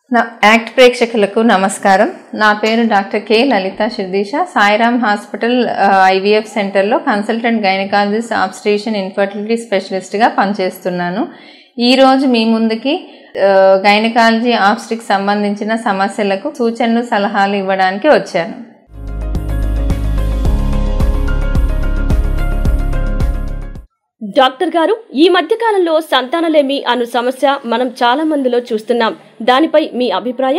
నా యాక్ట్ ప్రేక్షకులకు నమస్కారం నా పేరు డాక్టర్ కె లలిత శిర్దీష సాయిరామ్ హాస్పిటల్ ఐవీఎఫ్ సెంటర్లో కన్సల్టెంట్ గైనకాలజిస్ట్ ఆబ్స్ట్రేషన్ ఇన్ఫర్టిలిటీ స్పెషలిస్ట్గా పనిచేస్తున్నాను ఈరోజు మీ ముందుకి గైనకాలజీ ఆబ్స్ట్రిక్ సంబంధించిన సమస్యలకు సూచనలు సలహాలు ఇవ్వడానికి వచ్చాను డాక్టర్ గారు ఈ మధ్య కాలంలో సంతానలేమి అను సమస్య మనం చాలా మందిలో చూస్తున్నాం దానిపై మీ అభిప్రాయం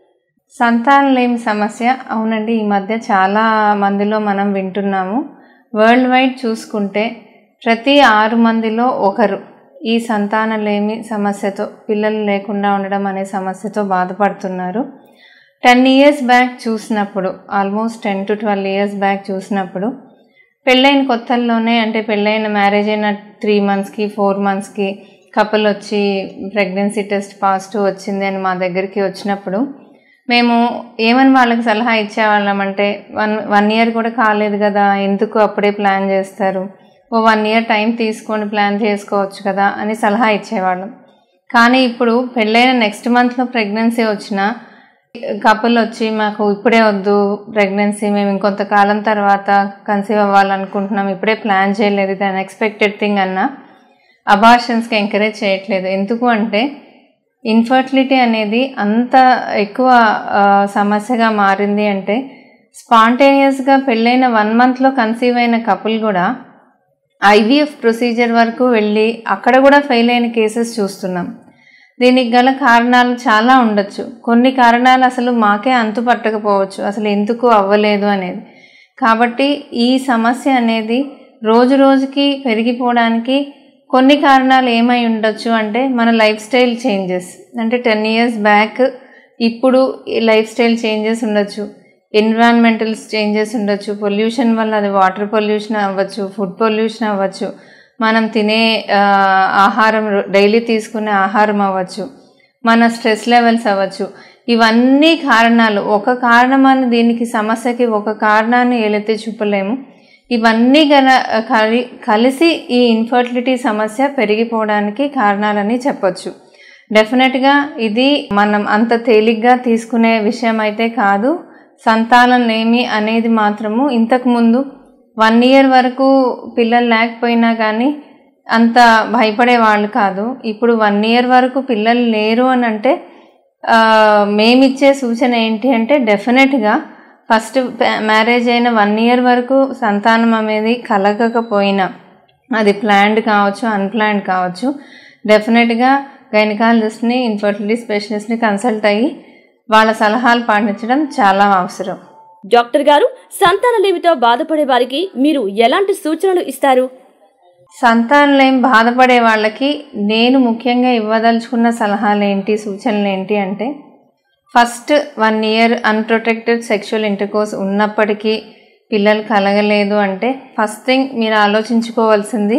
సంతానలేమి సమస్య అవునండి ఈ మధ్య చాలా మందిలో మనం వింటున్నాము వరల్డ్ వైడ్ చూసుకుంటే ప్రతి ఆరు మందిలో ఒకరు ఈ సంతానలేమి సమస్యతో పిల్లలు లేకుండా ఉండడం అనే సమస్యతో బాధపడుతున్నారు టెన్ ఇయర్స్ బ్యాక్ చూసినప్పుడు almost ten to twelve years back చూసినప్పుడు పెళ్ళైన కొత్తల్లోనే అంటే పెళ్ళైన మ్యారేజ్ అయిన త్రీ మంత్స్కి ఫోర్ మంత్స్కి కపుల్ వచ్చి ప్రెగ్నెన్సీ టెస్ట్ పాజిటివ్ వచ్చింది అని మా దగ్గరికి వచ్చినప్పుడు మేము ఏమని వాళ్ళకి సలహా ఇచ్చేవాళ్ళం అంటే వన్ వన్ ఇయర్ కూడా కాలేదు కదా ఎందుకు అప్పుడే ప్లాన్ చేస్తారు ఓ వన్ ఇయర్ టైం తీసుకొని ప్లాన్ చేసుకోవచ్చు కదా అని సలహా ఇచ్చేవాళ్ళం కానీ ఇప్పుడు పెళ్ళైన నెక్స్ట్ మంత్లో ప్రెగ్నెన్సీ వచ్చిన కపుల్ వచ్చి మాకు ఇప్పుడే వద్దు ప్రెగ్నెన్సీ మేము ఇంకొంతకాలం తర్వాత కన్సీవ్ అవ్వాలనుకుంటున్నాం ఇప్పుడే ప్లాన్ చేయలేదు ఇది అన్ఎక్స్పెక్టెడ్ థింగ్ అన్న అబార్షన్స్కి ఎంకరేజ్ చేయట్లేదు ఎందుకు అంటే ఇన్ఫర్టిలిటీ అనేది అంత ఎక్కువ సమస్యగా మారింది అంటే స్పాంటేనియస్గా పెళ్ళైన వన్ మంత్లో కన్సీవ్ అయిన కపుల్ కూడా ఐవీఎఫ్ ప్రొసీజర్ వరకు వెళ్ళి అక్కడ కూడా ఫెయిల్ అయిన కేసెస్ చూస్తున్నాం దీనికి గల కారణాలు చాలా ఉండొచ్చు కొన్ని కారణాలు అసలు మాకే అంతు పట్టకపోవచ్చు అసలు ఎందుకు అవ్వలేదు అనేది కాబట్టి ఈ సమస్య అనేది రోజు రోజుకి పెరిగిపోవడానికి కొన్ని కారణాలు ఏమై ఉండొచ్చు అంటే మన లైఫ్ స్టైల్ చేంజెస్ అంటే టెన్ ఇయర్స్ బ్యాక్ ఇప్పుడు లైఫ్ స్టైల్ చేంజెస్ ఉండొచ్చు ఎన్విరాన్మెంటల్ చేంజెస్ ఉండొచ్చు పొల్యూషన్ వల్ల అది వాటర్ పొల్యూషన్ అవ్వచ్చు ఫుడ్ పొల్యూషన్ అవ్వచ్చు మనం తినే ఆహారం డైలీ తీసుకునే ఆహారం అవ్వచ్చు మన స్ట్రెస్ లెవెల్స్ అవ్వచ్చు ఇవన్నీ కారణాలు ఒక కారణమని దీనికి సమస్యకి ఒక కారణాన్ని ఏలైతే చూపలేము ఇవన్నీ గల కలి కలిసి ఈ ఇన్ఫర్టిలిటీ సమస్య పెరిగిపోవడానికి కారణాలని చెప్పొచ్చు డెఫినెట్గా ఇది మనం అంత తేలిగ్గా తీసుకునే విషయం అయితే కాదు సంతానం లేమి అనేది మాత్రము ఇంతకుముందు వన్ ఇయర్ వరకు పిల్లలు లేకపోయినా కానీ అంత భయపడే వాళ్ళు కాదు ఇప్పుడు వన్ ఇయర్ వరకు పిల్లలు లేరు అని అంటే మేమిచ్చే సూచన ఏంటి అంటే డెఫినెట్గా ఫస్ట్ మ్యారేజ్ అయిన వన్ ఇయర్ వరకు సంతానం అనేది కలగకపోయినా అది ప్లాన్డ్ కావచ్చు అన్ప్లాన్డ్ కావచ్చు డెఫినెట్గా గైనకాలజిస్ట్ని ఇన్ఫర్టిలిటీ స్పెషలిస్ట్ని కన్సల్ట్ అయ్యి వాళ్ళ సలహాలు పాటించడం చాలా అవసరం డాక్టర్ గారు సంతానలేమితో బాధపడే వారికి మీరు ఎలాంటి సూచనలు ఇస్తారు సంతానలేం బాధపడే వాళ్ళకి నేను ముఖ్యంగా ఇవ్వదలుచుకున్న సలహాలు ఏంటి సూచనలు ఏంటి అంటే first one year unprotected sexual intercourse ఉన్నప్పటికీ పిల్లలు కలగలేదు అంటే ఫస్ట్ థింగ్ మీరు ఆలోచించుకోవాల్సింది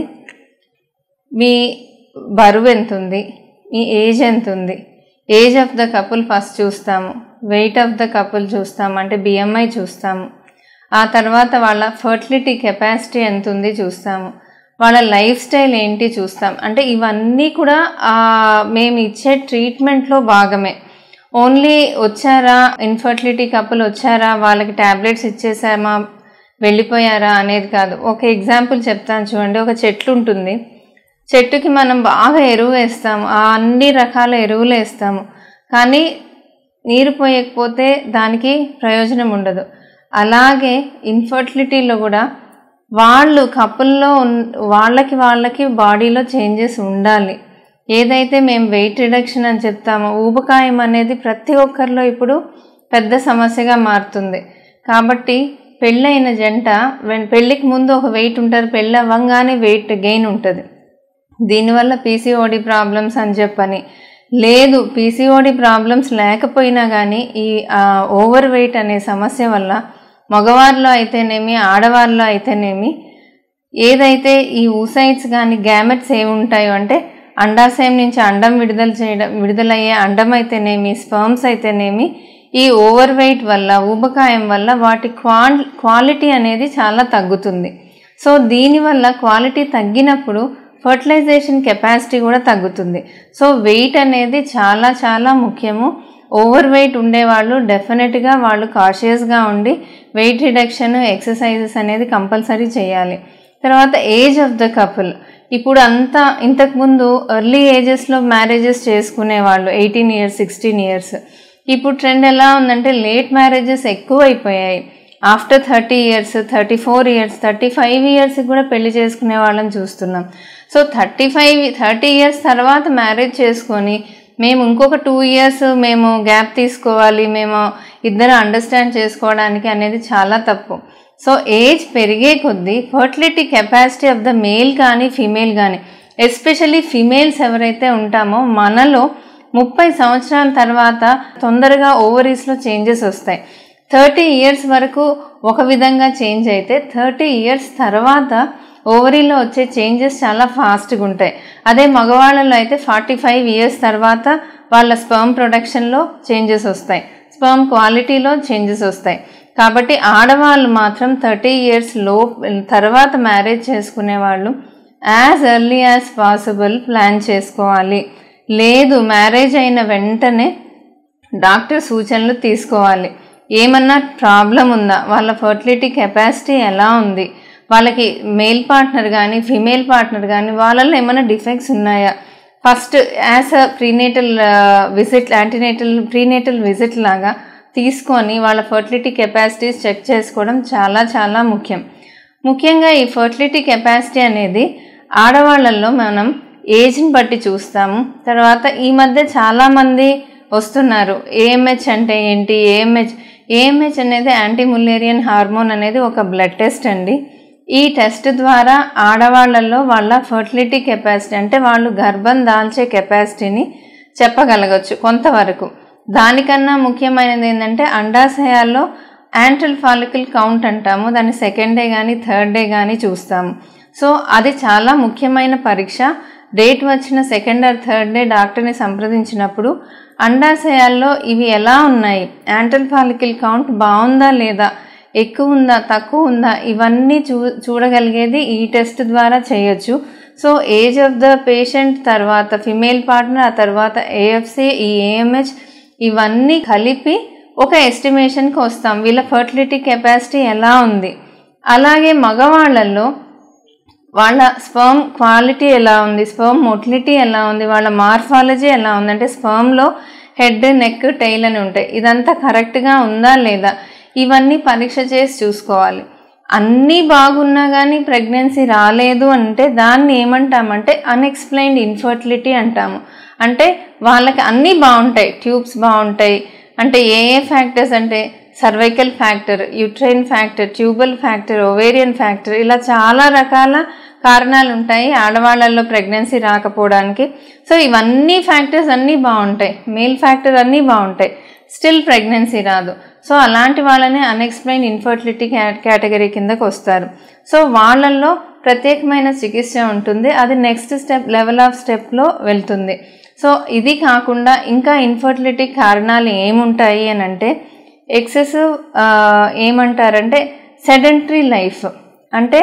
మీ బరువు ఎంత ఉంది మీ ఏజ్ ఎంత ఉంది age of the couple first చూస్తాము వెయిట్ ఆఫ్ ద కపుల్ చూస్తాము అంటే బిఎంఐ చూస్తాము ఆ తర్వాత వాళ్ళ ఫర్టిలిటీ కెపాసిటీ ఎంత ఉంది చూస్తాము వాళ్ళ లైఫ్ స్టైల్ ఏంటి చూస్తాం అంటే ఇవన్నీ కూడా మేము ఇచ్చే ట్రీట్మెంట్లో భాగమే ఓన్లీ వచ్చారా ఇన్ఫర్టిలిటీ కపుల్ వచ్చారా వాళ్ళకి ట్యాబ్లెట్స్ ఇచ్చేసామా వెళ్ళిపోయారా అనేది కాదు ఒక ఎగ్జాంపుల్ చెప్తాను చూడండి ఒక చెట్లు ఉంటుంది చెట్టుకి మనం బాగా ఎరువు వేస్తాము ఆ అన్ని రకాల ఎరువులు వేస్తాము కానీ నీరు పోయకపోతే దానికి ప్రయోజనం ఉండదు అలాగే ఇన్ఫర్టిలిటీలో కూడా వాళ్ళు కపుల్లో వాళ్ళకి వాళ్ళకి బాడీలో చేంజెస్ ఉండాలి ఏదైతే మేము వెయిట్ రిడక్షన్ అని చెప్తామో ఊబకాయం అనేది ప్రతి ఒక్కరిలో ఇప్పుడు పెద్ద సమస్యగా మారుతుంది కాబట్టి పెళ్ళైన జంట పెళ్ళికి ముందు ఒక వెయిట్ ఉంటారు పెళ్ళి అవ్వంగానే వెయిట్ గెయిన్ ఉంటుంది దీనివల్ల పీసీఓడి ప్రాబ్లమ్స్ అని చెప్పని లేదు పీసీఓడి ప్రాబ్లమ్స్ లేకపోయినా కానీ ఈ ఓవర్ వెయిట్ అనే సమస్య వల్ల మగవారిలో అయితేనేమి ఆడవారిలో అయితేనేమి ఏదైతే ఈ ఊసైట్స్ కానీ గ్యామెట్స్ ఏమి ఉంటాయో అంటే అండాశయం నుంచి అండం విడుదల చేయడం విడుదలయ్యే అండం అయితేనేమి స్పర్మ్స్ అయితేనేమి ఈ ఓవర్ వెయిట్ వల్ల ఊబకాయం వల్ల వాటి క్వాన్ క్వాలిటీ అనేది చాలా తగ్గుతుంది సో దీనివల్ల క్వాలిటీ తగ్గినప్పుడు ఫర్టిలైజేషన్ కెపాసిటీ కూడా తగ్గుతుంది సో వెయిట్ అనేది చాలా చాలా ముఖ్యము ఓవర్ వెయిట్ ఉండేవాళ్ళు డెఫినెట్గా వాళ్ళు కాషియస్గా ఉండి వెయిట్ రిడక్షన్ ఎక్సర్సైజెస్ అనేది కంపల్సరీ చేయాలి తర్వాత ఏజ్ ఆఫ్ ద కపుల్ ఇప్పుడు అంతా ఇంతకుముందు ఎర్లీ ఏజెస్లో మ్యారేజెస్ చేసుకునేవాళ్ళు ఎయిటీన్ ఇయర్స్ సిక్స్టీన్ ఇయర్స్ ఇప్పుడు ట్రెండ్ ఎలా ఉందంటే లేట్ మ్యారేజెస్ ఎక్కువ అయిపోయాయి after thirty years thirty four years thirty five ఇయర్స్కి కూడా పెళ్లి చేసుకునే వాళ్ళని చూస్తున్నాం so thirty five thirty years తర్వాత మ్యారేజ్ చేసుకొని మేము ఇంకొక టూ ఇయర్స్ మేము గ్యాప్ తీసుకోవాలి మేము ఇద్దరు అండర్స్టాండ్ చేసుకోవడానికి అనేది చాలా తప్పు సో ఏజ్ పెరిగే కొద్దీ fertility capacity of the male కానీ ఫీమేల్ కానీ ఎస్పెషల్లీ ఫీమేల్స్ ఎవరైతే ఉంటామో మనలో ముప్పై సంవత్సరాల తర్వాత తొందరగా ఓవరీస్లో చేంజెస్ వస్తాయి థర్టీ ఇయర్స్ వరకు ఒక విధంగా చేంజ్ అయితే థర్టీ ఇయర్స్ తర్వాత ఓవరీలో వచ్చే చేంజెస్ చాలా ఫాస్ట్గా ఉంటాయి అదే మగవాళ్ళలో అయితే ఫార్టీ ఫైవ్ ఇయర్స్ తర్వాత వాళ్ళ స్పర్మ్ ప్రొడక్షన్లో చేంజెస్ వస్తాయి స్పర్మ్ క్వాలిటీలో చేంజెస్ వస్తాయి కాబట్టి ఆడవాళ్ళు మాత్రం థర్టీ ఇయర్స్ లో తర్వాత మ్యారేజ్ చేసుకునే వాళ్ళు as early as possible plan చేసుకోవాలి లేదు మ్యారేజ్ అయిన వెంటనే డాక్టర్ సూచనలు తీసుకోవాలి ఏమన్నా ప్రాబ్లం ఉందా వాళ్ళ ఫర్టిలిటీ కెపాసిటీ ఎలా ఉంది వాళ్ళకి మేల్ పార్ట్నర్ కానీ ఫిమేల్ పార్ట్నర్ కానీ వాళ్ళల్లో ఏమైనా డిఫెక్ట్స్ ఉన్నాయా first as uh prenatal visit antenatal prenatal visit లాగా తీసుకొని వాళ్ళ ఫర్టిలిటీ కెపాసిటీస్ చెక్ చేసుకోవడం చాలా చాలా ముఖ్యం ముఖ్యంగా ఈ ఫర్టిలిటీ కెపాసిటీ అనేది ఆడవాళ్ళల్లో మనం ఏజ్ని బట్టి చూస్తాము తర్వాత ఈ మధ్య చాలామంది వస్తున్నారు ఏఎంహెచ్ అంటే ఏంటి ఏఎంహెచ్ ఏఎంహెచ్ అనేది యాంటీ ములేరియన్ హార్మోన్ అనేది ఒక బ్లడ్ టెస్ట్ అండి ఈ టెస్ట్ ద్వారా ఆడవాళ్ళల్లో వాళ్ళ ఫర్టిలిటీ కెపాసిటీ అంటే వాళ్ళు గర్భం దాల్చే కెపాసిటీని చెప్పగలగచ్చు కొంతవరకు దానికన్నా ముఖ్యమైనది ఏంటంటే అండాశయాల్లో యాంట్రల్ ఫాలికల్ కౌంట్ అంటాము దాన్ని సెకండ్ డే కానీ థర్డ్ డే కానీ చూస్తాము సో అది చాలా ముఖ్యమైన పరీక్ష డేట్ వచ్చిన సెకండ్ ఆర్ థర్డ్ డే డాక్టర్ని సంప్రదించినప్పుడు అండాశయాల్లో ఇవి ఎలా ఉన్నాయి యాంట్రల్ ఫాలికల్ కౌంట్ బాగుందా లేదా ఎక్కువ ఉందా తక్కువ ఉందా ఇవన్నీ చూ చూడగలిగేది ఈ టెస్ట్ ద్వారా చేయొచ్చు so age of the patient తర్వాత ఫిమేల్ పార్ట్నర్ ఆ తర్వాత ఏఎఫ్సి ఈ ఏఎంహెచ్ ఇవన్నీ కలిపి ఒక ఎస్టిమేషన్కి వస్తాం వీళ్ళ ఫర్టిలిటీ కెపాసిటీ ఎలా ఉంది అలాగే మగవాళ్ళల్లో వాళ్ళ స్పర్మ్ క్వాలిటీ ఎలా ఉంది స్పర్మ్ మొటిలిటీ ఎలా ఉంది వాళ్ళ మార్ఫాలజీ ఎలా ఉంది అంటే స్పర్మ్లో హెడ్ నెక్ టైల్ అని ఉంటాయి ఇదంతా కరెక్ట్గా ఉందా లేదా ఇవన్నీ పరీక్ష చేసి చూసుకోవాలి అన్నీ బాగున్నా కానీ ప్రెగ్నెన్సీ రాలేదు అంటే దాన్ని ఏమంటామంటే అన్ఎక్స్ప్లెయిన్డ్ ఇన్ఫర్టిలిటీ అంటాము అంటే వాళ్ళకి అన్నీ బాగుంటాయి ట్యూబ్స్ బాగుంటాయి అంటే ఏ ఏ ఫ్యాక్టర్స్ అంటే cervical factor uterine factor tubal factor ovarian factor ఇలా చాలా రకాల కారణాలు ఉంటాయి ఆడవాళ్ళల్లో ప్రెగ్నెన్సీ రాకపోవడానికి సో ఇవన్నీ ఫ్యాక్టర్స్ అన్నీ బాగుంటాయి మేల్ ఫ్యాక్టర్ అన్నీ బాగుంటాయి స్టిల్ ప్రెగ్నెన్సీ రాదు సో అలాంటి వాళ్ళని అన్ఎక్స్ప్లెయిన్ ఇన్ఫర్టిలిటీ కేటగిరీ కిందకు వస్తారు సో వాళ్ళల్లో ప్రత్యేకమైన చికిత్స ఉంటుంది అది నెక్స్ట్ స్టెప్ లెవెల్ ఆఫ్ స్టెప్లో వెళ్తుంది సో ఇది కాకుండా ఇంకా ఇన్ఫర్టిలిటీ కారణాలు ఏముంటాయి అని అంటే ఎక్సెసివ్ ఏమంటారంటే సెడెంటరీ లైఫ్ అంటే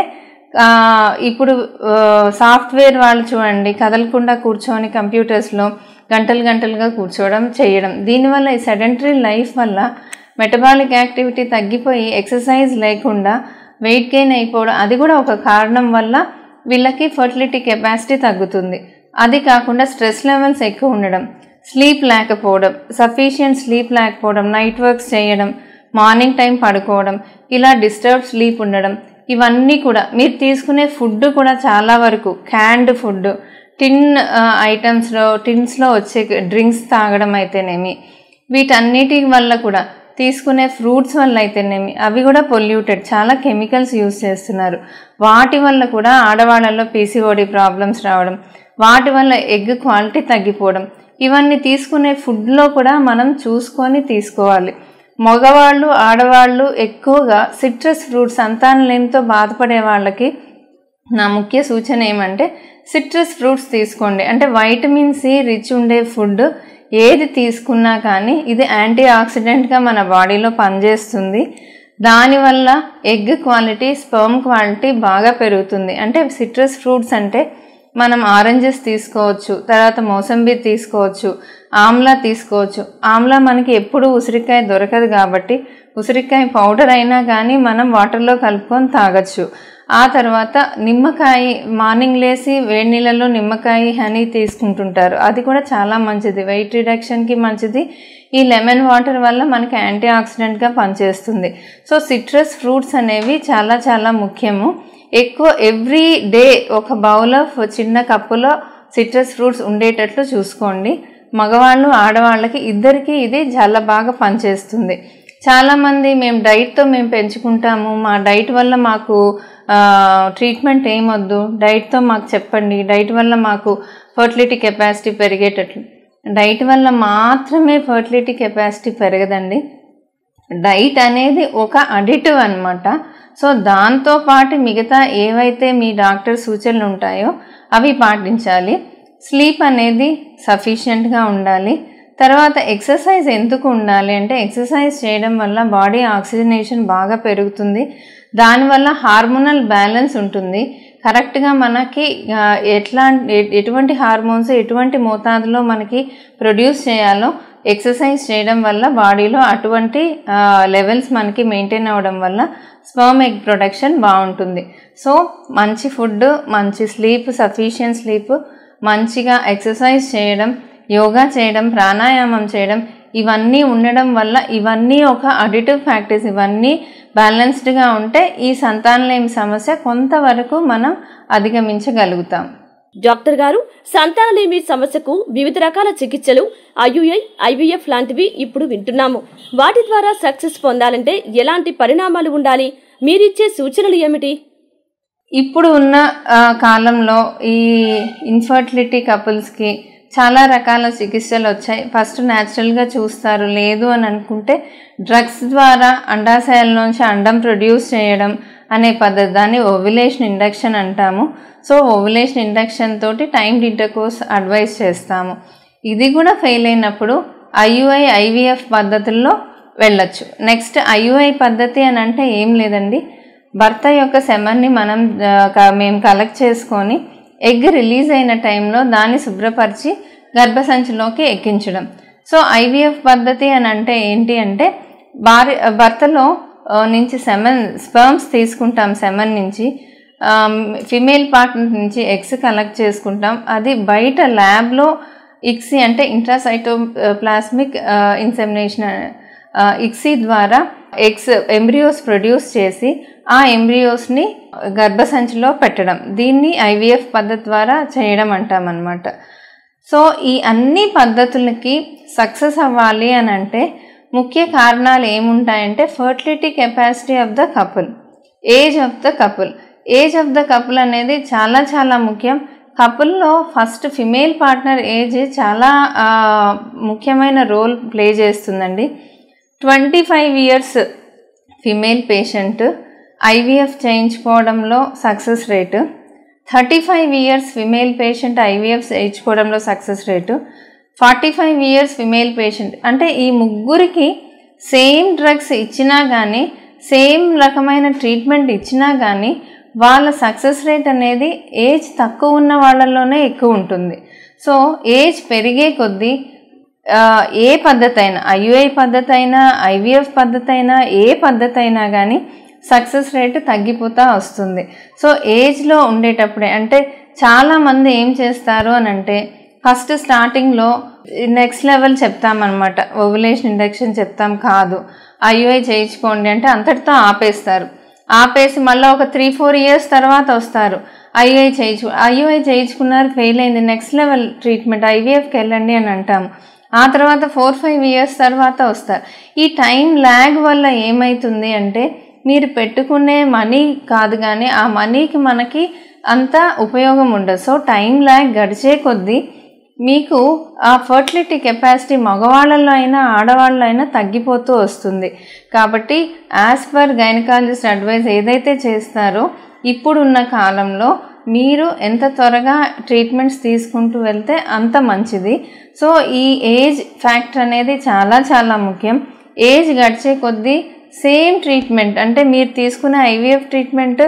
ఇప్పుడు సాఫ్ట్వేర్ వాళ్ళు చూడండి కదలకుండా కూర్చొని కంప్యూటర్స్లో గంటలు గంటలుగా కూర్చోవడం చేయడం దీనివల్ల ఈ సెడెంటరీ లైఫ్ వల్ల మెటబాలిక్ యాక్టివిటీ తగ్గిపోయి ఎక్సర్సైజ్ లేకుండా వెయిట్ గెయిన్ అయిపోవడం అది కూడా ఒక కారణం వల్ల వీళ్ళకి ఫర్టిలిటీ కెపాసిటీ తగ్గుతుంది అది కాకుండా స్ట్రెస్ లెవెల్స్ ఎక్కువ ఉండడం స్లీప్ లేకపోవడం సఫిషియంట్ స్లీప్ లేకపోవడం నైట్ వర్క్స్ చేయడం మార్నింగ్ టైం పడుకోవడం ఇలా డిస్టర్బ్ స్లీప్ ఉండడం ఇవన్నీ కూడా మీరు తీసుకునే ఫుడ్ కూడా చాలా వరకు క్యాండ్ ఫుడ్ టిన్ ఐటమ్స్లో టిన్స్లో వచ్చే డ్రింక్స్ తాగడం అయితేనేమి వీటన్నిటి వల్ల కూడా తీసుకునే ఫ్రూట్స్ వల్ల అయితేనేమి అవి కూడా పొల్యూటెడ్ చాలా కెమికల్స్ యూస్ చేస్తున్నారు వాటి వల్ల కూడా ఆడవాళ్ళలో పీసీఓడి ప్రాబ్లమ్స్ రావడం వాటి వల్ల ఎగ్ క్వాలిటీ తగ్గిపోవడం ఇవన్నీ తీసుకునే ఫుడ్లో కూడా మనం చూసుకొని తీసుకోవాలి మగవాళ్ళు ఆడవాళ్ళు ఎక్కువగా సిట్రస్ ఫ్రూట్స్ సంతానలేమితో బాధపడే వాళ్ళకి నా ముఖ్య సూచన ఏమంటే సిట్రస్ ఫ్రూట్స్ తీసుకోండి అంటే వైటమిన్ సి రిచ్ ఉండే ఫుడ్ ఏది తీసుకున్నా కానీ ఇది యాంటీ ఆక్సిడెంట్గా మన బాడీలో పనిచేస్తుంది దానివల్ల ఎగ్ క్వాలిటీ స్పర్మ్ క్వాలిటీ బాగా పెరుగుతుంది అంటే సిట్రస్ ఫ్రూట్స్ అంటే మనం ఆరెంజెస్ తీసుకోవచ్చు తర్వాత మోసంబి తీసుకోవచ్చు ఆమ్లా తీసుకోవచ్చు ఆమ్లా మనకి ఎప్పుడు ఉసిరికాయ దొరకదు కాబట్టి ఉసిరికాయ పౌడర్ అయినా కానీ మనం వాటర్లో కలుపుకొని తాగొచ్చు ఆ తర్వాత నిమ్మకాయ మార్నింగ్ లేసి వేడి నీళ్ళలో నిమ్మకాయ హనీ తీసుకుంటుంటారు అది కూడా చాలా మంచిది వెయిట్ రిడక్షన్కి మంచిది ఈ లెమన్ వాటర్ వల్ల మనకి యాంటీ ఆక్సిడెంట్గా పనిచేస్తుంది సో సిట్రస్ ఫ్రూట్స్ అనేవి చాలా చాలా ముఖ్యము ఎక్కువ ఎవ్రీ డే ఒక బౌల్ ఆఫ్ చిన్న కప్పులో సిట్రస్ ఫ్రూట్స్ ఉండేటట్లు చూసుకోండి మగవాళ్ళు ఆడవాళ్ళకి ఇద్దరికి ఇది చాలా బాగా పనిచేస్తుంది చాలామంది మేము డైట్తో మేము పెంచుకుంటాము మా డైట్ వల్ల మాకు ట్రీట్మెంట్ ఏమొద్దు డైట్తో మాకు చెప్పండి డైట్ వల్ల మాకు ఫర్టిలిటీ కెపాసిటీ పెరిగేటట్లు డైట్ వల్ల మాత్రమే ఫర్టిలిటీ కెపాసిటీ పెరగదండి డైట్ అనేది ఒక అడిటివ్ అనమాట సో దాంతో పాటు మిగతా ఏవైతే మీ డాక్టర్ సూచనలు ఉంటాయో అవి పాటించాలి స్లీప్ అనేది సఫిషియెంట్గా ఉండాలి తర్వాత ఎక్సర్సైజ్ ఎందుకు ఉండాలి అంటే ఎక్సర్సైజ్ చేయడం వల్ల బాడీ ఆక్సిజనేషన్ బాగా పెరుగుతుంది దానివల్ల హార్మోనల్ బ్యాలెన్స్ ఉంటుంది కరెక్ట్గా మనకి ఆ, ఎట్లా ఎ- ఎటువంటి హార్మోన్స్ ఎటువంటి మోతాదులో మనకి ప్రొడ్యూస్ చేయాలో ఎక్సర్సైజ్ చేయడం వల్ల బాడీలో అటువంటి లెవెల్స్ మనకి మెయింటైన్ అవ్వడం వల్ల స్పర్మ్ ఎగ్ ప్రొడక్షన్ బాగుంటుంది సో మంచి ఫుడ్ మంచి స్లీప్ సఫిషియెంట్ స్లీప్ మంచిగా ఎక్సర్సైజ్ చేయడం యోగా చేయడం ప్రాణాయామం చేయడం ఇవన్నీ ఉండడం వల్ల ఇవన్నీ ఒక అడిటివ్ ఫ్యాక్టర్స్ ఇవన్నీ బ్యాలెన్స్డ్గా ఉంటే ఈ సంతానలేమి సమస్య కొంతవరకు మనం అధిగమించగలుగుతాం డాక్టర్ గారు సంతానలేమి సమస్యకు వివిధ రకాల చికిత్సలు ఐయుఐ ఐవీఎఫ్ లాంటివి ఇప్పుడు వింటున్నాము వాటి ద్వారా సక్సెస్ పొందాలంటే ఎలాంటి పరిణామాలు ఉండాలి మీరిచ్చే సూచనలు ఏమిటి ఇప్పుడు ఉన్న ఆ, కాలంలో ఈ ఇన్ఫర్టిలిటీ కపుల్స్కి చాలా రకాల చికిత్సలు వచ్చాయి ఫస్ట్ న్యాచురల్గా చూస్తారు లేదు అని అనుకుంటే డ్రగ్స్ ద్వారా అండాశయాల్లోంచి అండం ప్రొడ్యూస్ చేయడం అనే పద్ధతి దాన్ని ఓవ్యులేషన్ ఇండక్షన్ అంటాము సో ఓవ్యులేషన్ ఇండక్షన్ తోటి టైం ఇంటర్కోర్స్ అడ్వైస్ చేస్తాము ఇది కూడా ఫెయిల్ అయినప్పుడు ఐయుఐ ఐవీఎఫ్ పద్ధతుల్లో వెళ్ళొచ్చు నెక్స్ట్ ఐయుఐ పద్ధతి అని అంటే ఏం లేదండి భర్త యొక్క సెమన్ని మనం ఆ, క- మేము కలెక్ట్ చేసుకొని ఎగ్ రిలీజ్ అయిన టైంలో దాన్ని శుభ్రపరిచి గర్భసంచిలోకి ఎక్కించడం సో ఐవీఎఫ్ పద్ధతి అని అంటే ఏంటి అంటే భార్య భర్తలో ఆ, నుంచి సెమన్ స్పర్మ్స్ తీసుకుంటాం సెమన్ నుంచి ఫిమేల్ పార్ట్నర్ నుంచి ఎగ్స్ కలెక్ట్ చేసుకుంటాం అది బయట ల్యాబ్లో ఇక్సీ అంటే ఇంట్రాసైటో ప్లాస్మిక్ ఇన్సెమినేషన్ ఇక్సీ ద్వారా ఎగ్స్ ఎంబ్రియోస్ ప్రొడ్యూస్ చేసి ఆ ఎంబ్రియోస్ని గర్భసంచిలో పెట్టడం దీన్ని ఐవీఎఫ్ పద్ధతి ద్వారా చేయడం అంటామన్నమాట సో ఈ అన్ని పద్ధతులకి సక్సెస్ అవ్వాలి అని అంటే ముఖ్య కారణాలు ఏముంటాయంటే fertility capacity of the couple age of the couple age of the couple అనేది చాలా చాలా ముఖ్యం కపుల్లో ఫస్ట్ ఫిమేల్ పార్ట్నర్ ఏజ్ చాలా ఆ, ముఖ్యమైన రోల్ ప్లే చేస్తుందండి twenty five years female patient IVF చేయించుకోవడంలో success rate thirty five years female patient IVF చేయించుకోవడంలో success rate forty five years female patient అంటే ఈ ముగ్గురికి సేమ్ డ్రగ్స్ ఇచ్చినా కానీ సేమ్ రకమైన ట్రీట్మెంట్ ఇచ్చినా కానీ వాళ్ళ సక్సెస్ రేట్ అనేది ఏజ్ తక్కువ ఉన్న వాళ్ళలోనే ఎక్కువ ఉంటుంది సో ఏజ్ పెరిగే కొద్దీ ఆ, ఏ పద్ధతి అయినా ఐయుఐ పద్ధతి అయినా ఐవీఎఫ్ పద్ధతి అయినా ఏ పద్ధతి అయినా కానీ సక్సెస్ రేట్ తగ్గిపోతూ వస్తుంది సో ఏజ్లో ఉండేటప్పుడే అంటే చాలామంది ఏం చేస్తారు అని అంటే ఫస్ట్ స్టార్టింగ్లో నెక్స్ట్ లెవెల్ చెప్తామన్నమాట ఓవులేషన్ ఇండక్షన్ చెప్తాం కాదు ఐయుఐ చేయించుకోండి అంటే అంతటితో ఆపేస్తారు ఆపేసి మళ్ళీ ఒక త్రీ ఫోర్ ఇయర్స్ తర్వాత వస్తారు ఐయుఐ చేయించు ఐయుఐ చేయించుకున్నారు ఫెయిల్ అయింది నెక్స్ట్ లెవెల్ ట్రీట్మెంట్ ఐవీఎఫ్కి వెళ్ళండి అని అంటాము ఆ తర్వాత ఫోర్ ఫైవ్ ఇయర్స్ తర్వాత వస్తారు ఈ టైం ల్యాగ్ వల్ల ఏమవుతుంది అంటే మీరు పెట్టుకునే మనీ కాదు కానీ ఆ మనీకి మనకి అంత ఉపయోగం ఉండదు సో టైం ల్యాగ్ గడిచే కొద్దీ మీకు ఆ ఫర్టిలిటీ కెపాసిటీ మగవాళ్ళలో అయినా ఆడవాళ్ళలో అయినా తగ్గిపోతూ వస్తుంది కాబట్టి యాజ్ పర్ గైనకాలజిస్ట్ అడ్వైస్ ఏదైతే చేస్తారో ఇప్పుడున్న కాలంలో మీరు ఎంత త్వరగా ట్రీట్మెంట్స్ తీసుకుంటూ వెళ్తే అంత మంచిది సో ఈ ఏజ్ ఫ్యాక్టర్ అనేది చాలా చాలా ముఖ్యం ఏజ్ గడిచే కొద్దీ సేమ్ ట్రీట్మెంట్ అంటే మీరు తీసుకునే ఐవీఎఫ్ ట్రీట్మెంట్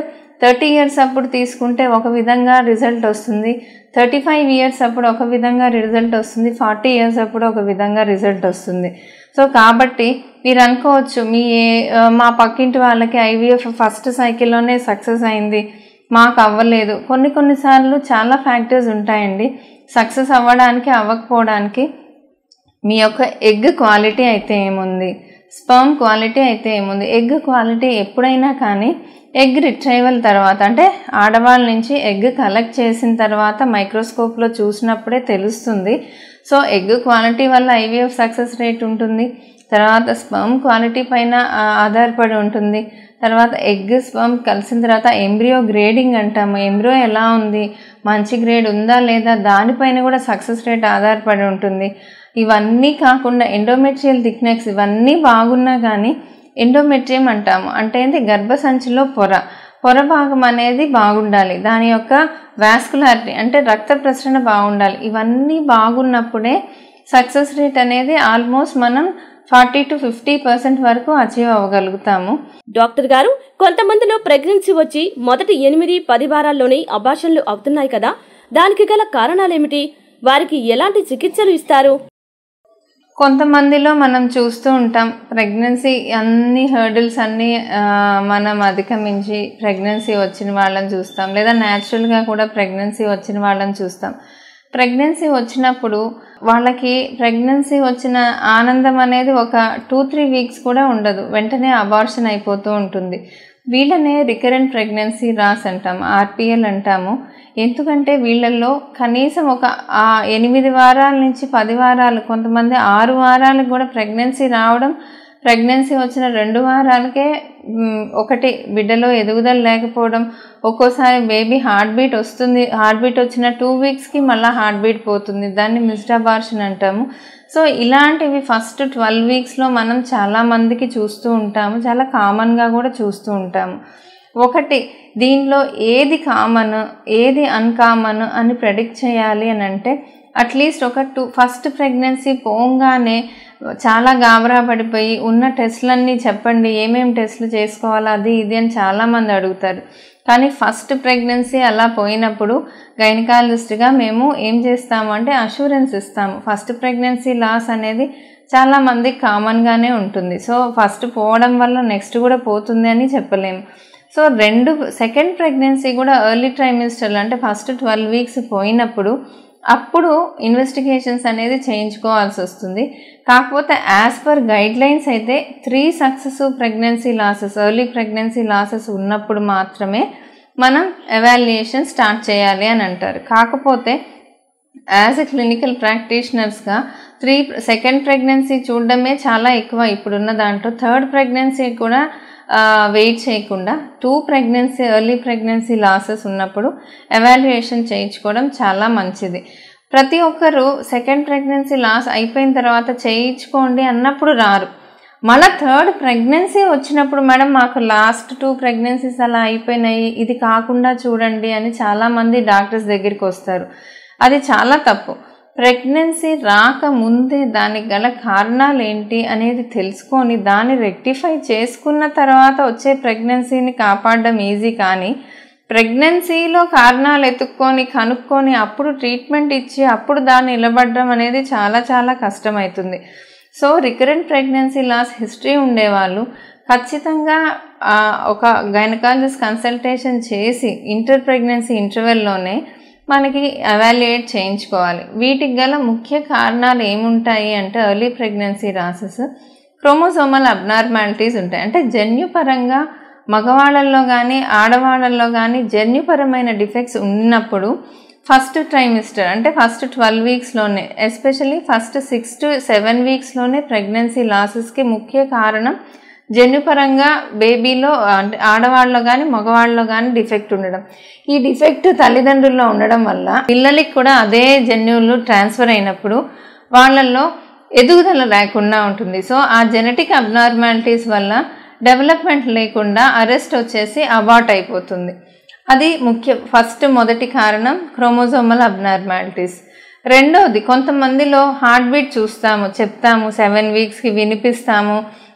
థర్టీ ఇయర్స్ అప్పుడు తీసుకుంటే ఒక విధంగా రిజల్ట్ వస్తుంది థర్టీ ఫైవ్ ఇయర్స్ అప్పుడు ఒక విధంగా రిజల్ట్ వస్తుంది ఫార్టీ ఇయర్స్ అప్పుడు ఒక విధంగా రిజల్ట్ వస్తుంది సో కాబట్టి మీరు అనుకోవచ్చు మీ ఆ, మా పక్కింటి వాళ్ళకి ఐవీఎఫ్ ఫస్ట్ సైకిల్లోనే సక్సెస్ అయింది మాకు అవ్వలేదు కొన్ని కొన్నిసార్లు చాలా ఫ్యాక్టర్స్ ఉంటాయండి సక్సెస్ అవ్వడానికి అవ్వకపోవడానికి మీ యొక్క ఎగ్ క్వాలిటీ అయితే ఏముంది స్పర్మ్ క్వాలిటీ అయితే ఏముంది ఎగ్ క్వాలిటీ ఎప్పుడైనా కానీ ఎగ్ రిట్రైవల్ తర్వాత అంటే ఆడవాళ్ళ నుంచి ఎగ్ కలెక్ట్ చేసిన తర్వాత మైక్రోస్కోప్లో చూసినప్పుడే తెలుస్తుంది సో ఎగ్ క్వాలిటీ వల్ల ఐవీఎఫ్ సక్సెస్ రేట్ ఉంటుంది తర్వాత స్పర్మ్ క్వాలిటీ పైన ఆ, ఆధారపడి ఉంటుంది తర్వాత ఎగ్ స్పర్మ్ కలిసిన తర్వాత ఎంబ్రియో గ్రేడింగ్ అంటాము ఎంబ్రియో ఎలా ఉంది మంచి గ్రేడ్ ఉందా లేదా దానిపైన కూడా సక్సెస్ రేట్ ఆధారపడి ఉంటుంది ఇవన్నీ కాకుండా ఎండోమెట్రియల్ థిక్నెస్ ఇవన్నీ బాగున్నా కానీ ఎండోమెట్రియం అంటాము అంటే ఏంటి గర్భసంచిలో పొర పొర భాగం అనేది బాగుండాలి దాని యొక్క వాస్కులారిటీ అంటే రక్త ప్రసరణ బాగుండాలి ఇవన్నీ బాగున్నప్పుడే సక్సెస్ రేట్ అనేది ఆల్మోస్ట్ మనం ఫార్టీ టు ఫిఫ్టీ పర్సెంట్ వరకు అచీవ్ అవ్వగలుగుతాము డాక్టర్ గారు కొంతమందిలో ప్రెగ్నెన్సీ వచ్చి మొదటి ఎనిమిది పది వారాల్లోనే అబార్షన్లు అవుతున్నాయి కదా దానికి గల కారణాలేమిటి వారికి ఎలాంటి చికిత్సలు ఇస్తారు కొంతమందిలో మనం చూస్తూ ఉంటాం ప్రెగ్నెన్సీ అన్ని హర్డిల్స్ అన్నీ ఆ, మనం అధిగమించి ప్రెగ్నెన్సీ వచ్చిన వాళ్ళని చూస్తాం లేదా న్యాచురల్గా కూడా ప్రెగ్నెన్సీ వచ్చిన వాళ్ళని చూస్తాం ప్రెగ్నెన్సీ వచ్చినప్పుడు వాళ్ళకి ప్రెగ్నెన్సీ వచ్చిన ఆనందం అనేది ఒక టూ త్రీ వీక్స్ కూడా ఉండదు వెంటనే అబార్షన్ అయిపోతూ ఉంటుంది వీళ్ళనే రికరెంట్ ప్రెగ్నెన్సీ రాస్ అంటాం ఆర్పిఎల్ అంటాము ఎందుకంటే వీళ్ళల్లో కనీసం ఒక ఆ ఎనిమిది వారాల నుంచి పది వారాలు కొంతమంది ఆరు వారాలకు కూడా ప్రెగ్నెన్సీ రావడం ప్రెగ్నెన్సీ వచ్చిన రెండు వారాలకే మ్, ఒకటి బిడ్డలో ఎదుగుదల లేకపోవడం ఒక్కోసారి బేబీ హార్ట్ బీట్ వస్తుంది హార్ట్ బీట్ వచ్చిన టూ వీక్స్కి మళ్ళీ హార్ట్ బీట్ పోతుంది దాన్ని మిస్డ్ అబార్షన్ అంటాము సో ఇలాంటివి ఫస్ట్ ట్వెల్వ్ వీక్స్లో మనం చాలా మందికి చూస్తూ ఉంటాము చాలా కామన్గా కూడా చూస్తూ ఉంటాము ఒకటి దీనిలో ఏది కామన్ ఏది అన్కామన్ అని ప్రెడిక్ట్ చేయాలి అని అంటే అట్లీస్ట్ ఒక టూ ఫస్ట్ ప్రెగ్నెన్సీ పోగానే చాలా గాబరా పడిపోయి ఉన్న టెస్ట్లన్నీ చెప్పండి ఏమేం టెస్ట్లు చేసుకోవాలా అది ఇది అని చాలామంది అడుగుతారు కానీ ఫస్ట్ ప్రెగ్నెన్సీ అలా పోయినప్పుడు గైనకాలజిస్ట్గా మేము ఏం చేస్తాము అంటే అష్యూరెన్స్ ఇస్తాము ఫస్ట్ ప్రెగ్నెన్సీ లాస్ అనేది చాలా మందికి కామన్గానే ఉంటుంది సో ఫస్ట్ పోవడం వల్ల నెక్స్ట్ కూడా పోతుంది అని చెప్పలేము సో రెండు సెకండ్ ప్రెగ్నెన్సీ కూడా ఎర్లీ ట్రైమిస్టర్లు అంటే ఫస్ట్ ట్వెల్వ్ వీక్స్ పోయినప్పుడు అప్పుడు ఇన్వెస్టిగేషన్స్ అనేది చేయించుకోవాల్సి వస్తుంది కాకపోతే యాజ్ పర్ గైడ్ లైన్స్ అయితే three successive pregnancy losses early pregnancy losses ఉన్నప్పుడు మాత్రమే మనం ఎవాల్యుయేషన్ స్టార్ట్ చేయాలి అని అంటారు కాకపోతే యాజ్ ఎ క్లినికల్ ప్రాక్టీషనర్స్గా త్రీ సెకండ్ ప్రెగ్నెన్సీ చూడడమే చాలా ఎక్కువ ఇప్పుడున్న దాంట్లో థర్డ్ ప్రెగ్నెన్సీ కూడా వెయిట్ చేయకుండా two pregnancy early pregnancy losses ఉన్నప్పుడు ఎవాల్యుయేషన్ చేయించుకోవడం చాలా మంచిది ప్రతి ఒక్కరు సెకండ్ ప్రెగ్నెన్సీ లాస్ అయిపోయిన తర్వాత చేయించుకోండి అన్నప్పుడు రారు మళ్ళీ థర్డ్ ప్రెగ్నెన్సీ వచ్చినప్పుడు మేడం మాకు లాస్ట్ టూ ప్రెగ్నెన్సీస్ అలా అయిపోయినాయి ఇది కాకుండా చూడండి అని చాలామంది డాక్టర్స్ దగ్గరికి వస్తారు అది చాలా తప్పు ప్రెగ్నెన్సీ రాకముందే దానికి గల కారణాలు ఏంటి అనేది తెలుసుకొని దాన్ని రెక్టిఫై చేసుకున్న తర్వాత వచ్చే ప్రెగ్నెన్సీని కాపాడడం ఈజీ కానీ ప్రెగ్నెన్సీలో కారణాలు ఎత్తుక్కొని కనుక్కొని అప్పుడు ట్రీట్మెంట్ ఇచ్చి అప్పుడు దాన్ని నిలబడడం అనేది చాలా చాలా కష్టమవుతుంది so recurrent pregnancy loss history ఉండేవాళ్ళు ఖచ్చితంగా ఆ, ఒక గైనకాలజిస్ట్ కన్సల్టేషన్ చేసి ఇంటర్ ప్రెగ్నెన్సీ ఇంటర్వెల్లోనే మనకి అవాల్యుయేట్ చేయించుకోవాలి వీటికి గల ముఖ్య కారణాలు ఏముంటాయి అంటే early pregnancy losses chromosomal abnormalities ఉంటాయి అంటే జన్యుపరంగా మగవాళ్ళల్లో కానీ ఆడవాళ్ళల్లో కానీ జన్యుపరమైన డిఫెక్ట్స్ ఉన్నప్పుడు ఫస్ట్ ట్రైమిస్టర్ అంటే ఫస్ట్ ట్వెల్వ్ వీక్స్లోనే especially first six to seven వీక్స్లోనే ప్రెగ్నెన్సీ లాసెస్కి ముఖ్య కారణం జన్యుపరంగా బేబీలో అంటే ఆడవాళ్ళలో కానీ మగవాళ్ళలో కానీ డిఫెక్ట్ ఉండడం ఈ డిఫెక్ట్ తల్లిదండ్రుల్లో ఉండడం వల్ల పిల్లలకి కూడా అదే జన్యువులు ట్రాన్స్ఫర్ అయినప్పుడు వాళ్ళల్లో ఎదుగుదల లేకుండా ఉంటుంది సో ఆ జెనెటిక్ అబ్నార్మాలిటీస్ వల్ల డెవలప్మెంట్ లేకుండా అరెస్ట్ వచ్చేసి అబార్ట్ అయిపోతుంది అది ముఖ్య ఫస్ట్ మొదటి కారణం క్రోమోజోమల్ అబ్నార్మాలిటీస్ రెండోది కొంతమందిలో హార్ట్ బీట్ చూస్తాము చెప్తాము సెవెన్ వీక్స్కి వినిపిస్తాము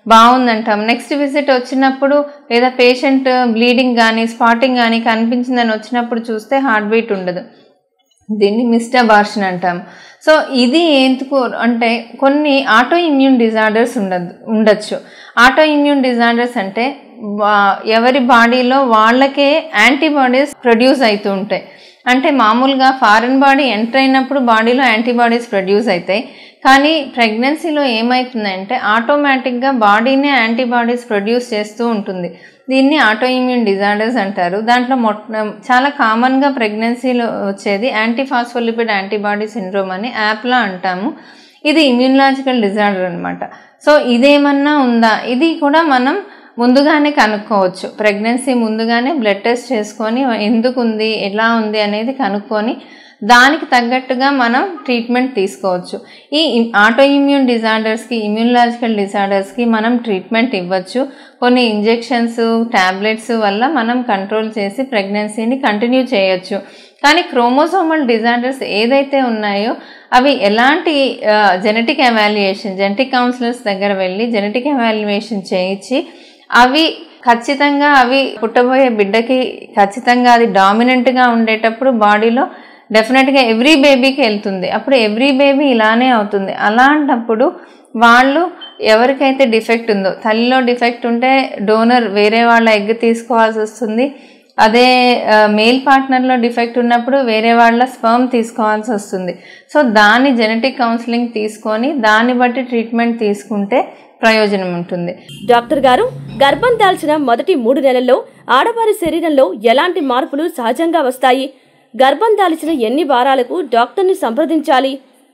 బాగుందంటాం నెక్స్ట్ విజిట్ వచ్చినప్పుడు లేదా పేషెంట్ బ్లీడింగ్ కానీ స్పాటింగ్ కానీ కనిపించిందని వచ్చినప్పుడు చూస్తే హార్ట్ బీట్ ఉండదు దీన్ని మిస్డ్ అబార్షన్ అంటాం సో ఇది ఎందుకు అంటే కొన్ని ఆటో ఇమ్యూన్ డిజార్డర్స్ ఉండదు ఉండొచ్చు ఆటో ఇమ్యూన్ డిజార్డర్స్ అంటే వా- ఎవరి బాడీలో వాళ్ళకే యాంటీబాడీస్ ప్రొడ్యూస్ అవుతూ ఉంటాయి అంటే మామూలుగా ఫారెన్ బాడీ ఎంటర్ అయినప్పుడు బాడీలో యాంటీబాడీస్ ప్రొడ్యూస్ అవుతాయి కానీ ప్రెగ్నెన్సీలో ఏమవుతుందంటే ఆటోమేటిక్గా బాడీనే యాంటీబాడీస్ ప్రొడ్యూస్ చేస్తూ ఉంటుంది దీన్ని ఆటో ఇమ్యూన్ డిజార్డర్స్ అంటారు దాంట్లో మొట్ట చాలా కామన్గా ప్రెగ్నెన్సీలో వచ్చేది యాంటీఫాస్ఫోలిపిడ్ యాంటీబాడీ సిండ్రోమ్ అని యాప్లా అంటాము ఇది ఇమ్యూనలాజికల్ డిజార్డర్ అనమాట సో ఇదేమన్నా ఉందా ఇది కూడా మనం ముందుగానే కనుక్కోవచ్చు ప్రెగ్నెన్సీ ముందుగానే బ్లడ్ టెస్ట్ చేసుకొని ఎందుకు ఉంది ఎలా ఉంది అనేది కనుక్కొని దానికి తగ్గట్టుగా మనం ట్రీట్మెంట్ తీసుకోవచ్చు ఈ ఆటో ఇమ్యూన్ డిజార్డర్స్కి ఇమ్యూనలాజికల్ డిజార్డర్స్కి మనం ట్రీట్మెంట్ ఇవ్వచ్చు కొన్ని ఇంజెక్షన్స్ ట్యాబ్లెట్స్ వల్ల మనం కంట్రోల్ చేసి ప్రెగ్నెన్సీని కంటిన్యూ చేయొచ్చు కానీ క్రోమోసోమల్ డిజార్డర్స్ ఏదైతే ఉన్నాయో అవి ఎలాంటి జెనెటిక్ ఎవాల్యుయేషన్ జెనెటిక్ కౌన్సిలర్స్ దగ్గర వెళ్ళి జెనెటిక్ ఎవాల్యుయేషన్ చేయించి అవి ఖచ్చితంగా అవి పుట్టబోయే బిడ్డకి ఖచ్చితంగా అది డామినెంట్గా ఉండేటప్పుడు బాడీలో డెఫినెట్గా ఎవ్రీ బేబీకి వెళ్తుంది అప్పుడు ఎవ్రీ బేబీ ఇలానే అవుతుంది అలాంటప్పుడు వాళ్ళు ఎవరికైతే డిఫెక్ట్ ఉందో తల్లిలో డిఫెక్ట్ ఉంటే డోనర్ వేరే వాళ్ళ ఎగ్ తీసుకోవాల్సి వస్తుంది అదే మేల్ పార్ట్నర్లో డిఫెక్ట్ ఉన్నప్పుడు వేరే వాళ్ళ స్పర్మ్ తీసుకోవాల్సి వస్తుంది సో దాని జెనెటిక్ కౌన్సిలింగ్ తీసుకొని దాన్ని బట్టి ట్రీట్మెంట్ తీసుకుంటే ప్రయోజనం ఉంటుంది డాక్టర్ గారు గర్భం దాల్చిన మొదటి మూడు నెలల్లో ఆడవారి శరీరంలో ఎలాంటి మార్పులు సహజంగా వస్తాయి గర్భం దాల్చిన ఎన్ని వారాలకు డాక్టర్ని సంప్రదించాలి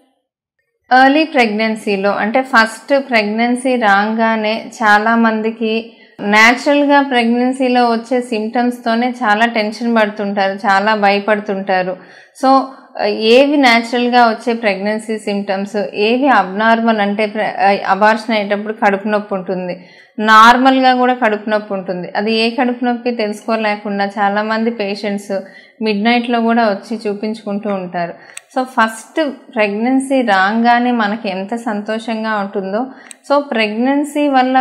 ఎర్లీ ప్రెగ్నెన్సీలో అంటే ఫస్ట్ ప్రెగ్నెన్సీ రాగానే చాలా మందికి న్యాచురల్గా ప్రెగ్నెన్సీలో వచ్చే సిమ్టమ్స్తోనే చాలా టెన్షన్ పడుతుంటారు చాలా భయపడుతుంటారు సో ఏవి న్యాచురల్గా వచ్చే ప్రెగ్నెన్సీ సిమ్టమ్స్ ఏవి అబ్నార్మల్ అంటే అబార్షన్ అయ్యేటప్పుడు కడుపు నొప్పి ఉంటుంది నార్మల్గా కూడా కడుపు నొప్పి ఉంటుంది అది ఏ కడుపు నొప్పి తెలుసుకోలేకుండా చాలామంది పేషెంట్స్ మిడ్ నైట్లో కూడా వచ్చి చూపించుకుంటూ ఉంటారు సో ఫస్ట్ ప్రెగ్నెన్సీ రాగానే మనకి ఎంత సంతోషంగా ఉంటుందో సో ప్రెగ్నెన్సీ వల్ల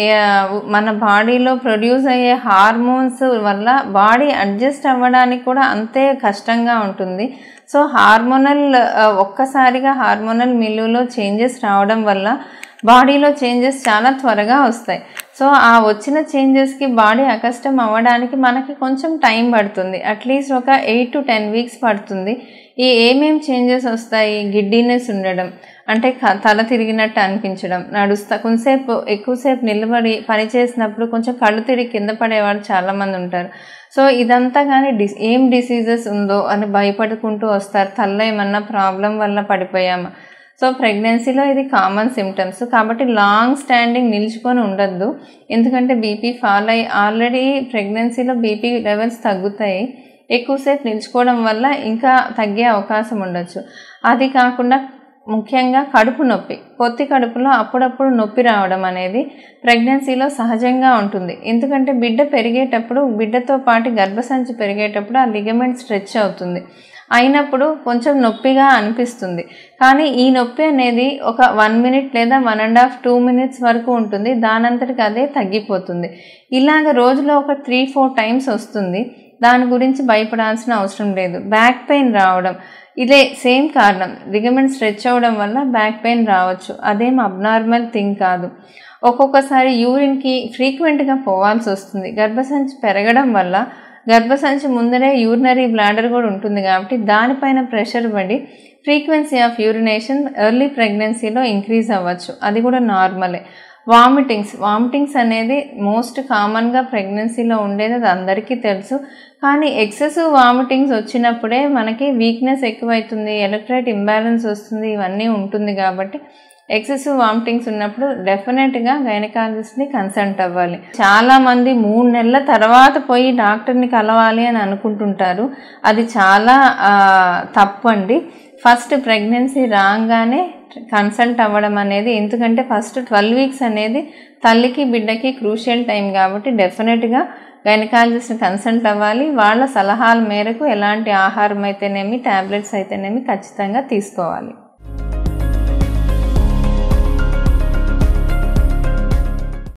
ఏ- మన బాడీలో ప్రొడ్యూస్ అయ్యే హార్మోన్స్ వల్ల బాడీ అడ్జస్ట్ అవ్వడానికి కూడా అంతే కష్టంగా ఉంటుంది సో హార్మోనల్ ఆ, ఒక్కసారిగా హార్మోనల్ మిల్లులో చేంజెస్ రావడం వల్ల బాడీలో చేంజెస్ చాలా త్వరగా వస్తాయి సో ఆ వచ్చిన చేంజెస్కి బాడీ అకష్టం అవ్వడానికి మనకి కొంచెం టైం పడుతుంది అట్లీస్ట్ ఒక ఎయిట్ టు టెన్ వీక్స్ పడుతుంది ఈ ఏమేం చేంజెస్ వస్తాయి గిడ్డీనెస్ ఉండడం అంటే క- తల తిరిగినట్టు అనిపించడం నడుస్తా కొంతసేపు ఎక్కువసేపు నిలబడి పని చేసినప్పుడు కొంచెం కళ్ళు తిరిగి కింద పడేవాళ్ళు చాలామంది ఉంటారు సో ఇదంతా కానీ డిస్ ఏం డిసీజెస్ ఉందో అని భయపడుకుంటూ వస్తారు తల్ల ఏమన్నా ప్రాబ్లం వల్ల పడిపోయామా సో ప్రెగ్నెన్సీలో ఇది కామన్ సిమ్టమ్స్ కాబట్టి లాంగ్ స్టాండింగ్ నిల్చుకొని ఉండద్దు ఎందుకంటే బీపీ ఫాల్ అయ్యి ఆల్రెడీ ప్రెగ్నెన్సీలో బీపీ లెవెల్స్ తగ్గుతాయి ఎక్కువసేపు నిల్చుకోవడం వల్ల ఇంకా తగ్గే అవకాశం ఉండొచ్చు అది కాకుండా ముఖ్యంగా కడుపు నొప్పి పొత్తి కడుపులో అప్పుడప్పుడు నొప్పి రావడం అనేది ప్రెగ్నెన్సీలో సహజంగా ఉంటుంది ఎందుకంటే బిడ్డ పెరిగేటప్పుడు బిడ్డతో పాటు గర్భసంచి పెరిగేటప్పుడు ఆ లిగమెంట్ స్ట్రెచ్ అవుతుంది అయినప్పుడు కొంచెం నొప్పిగా అనిపిస్తుంది కానీ ఈ నొప్పి అనేది ఒక వన్ మినిట్ లేదా one and half two minutes వరకు ఉంటుంది దానంతటికి అదే తగ్గిపోతుంది ఇలాగ రోజులో ఒక త్రీ ఫోర్ టైమ్స్ వస్తుంది దాని గురించి భయపడాల్సిన అవసరం లేదు బ్యాక్ పెయిన్ రావడం ఇదే సేమ్ కారణం లిగమెంట్ స్ట్రెచ్ అవ్వడం వల్ల బ్యాక్ పెయిన్ రావచ్చు అదేం అబ్నార్మల్ థింగ్ కాదు ఒక్కొక్కసారి యూరిన్కి ఫ్రీక్వెంట్గా పోవాల్సి వస్తుంది గర్భసంచి పెరగడం వల్ల గర్భసంచి ముందరే యూరినరీ బ్లాడర్ కూడా ఉంటుంది కాబట్టి దానిపైన ప్రెషర్ పడి ఫ్రీక్వెన్సీ ఆఫ్ యూరినేషన్ ఎర్లీ ప్రెగ్నెన్సీలో ఇంక్రీజ్ అవ్వచ్చు అది కూడా నార్మలే వామిటింగ్స్ వామిటింగ్స్ అనేది మోస్ట్ కామన్గా ప్రెగ్నెన్సీలో ఉండేది అది అందరికీ తెలుసు కానీ ఎక్సెసివ్ వామిటింగ్స్ వచ్చినప్పుడే మనకి వీక్నెస్ ఎక్కువైతుంది ఎలక్ట్రైట్ ఇంబ్యాలెన్స్ వస్తుంది ఇవన్నీ ఉంటుంది కాబట్టి ఎక్సెసివ్ వామిటింగ్స్ ఉన్నప్పుడు డెఫినెట్గా గైనకాలజిస్ట్ని కన్సల్ట్ అవ్వాలి చాలా మంది మూడు నెలల తర్వాత పోయి డాక్టర్ని కలవాలి అని అనుకుంటుంటారు అది చాలా ఆ, తప్పు అండి ఫస్ట్ ప్రెగ్నెన్సీ రాగానే కన్సల్ట్ అవ్వడం అనేది ఎందుకంటే ఫస్ట్ ట్వెల్వ్ వీక్స్ అనేది తల్లికి బిడ్డకి క్రూషియల్ టైం కాబట్టి డెఫినెట్గా గైనకాలజిస్ట్ని కన్సల్ట్ అవ్వాలి వాళ్ళ సలహాల మేరకు ఎలాంటి ఆహారం అయితేనేమి ట్యాబ్లెట్స్ అయితేనేమి ఖచ్చితంగా తీసుకోవాలి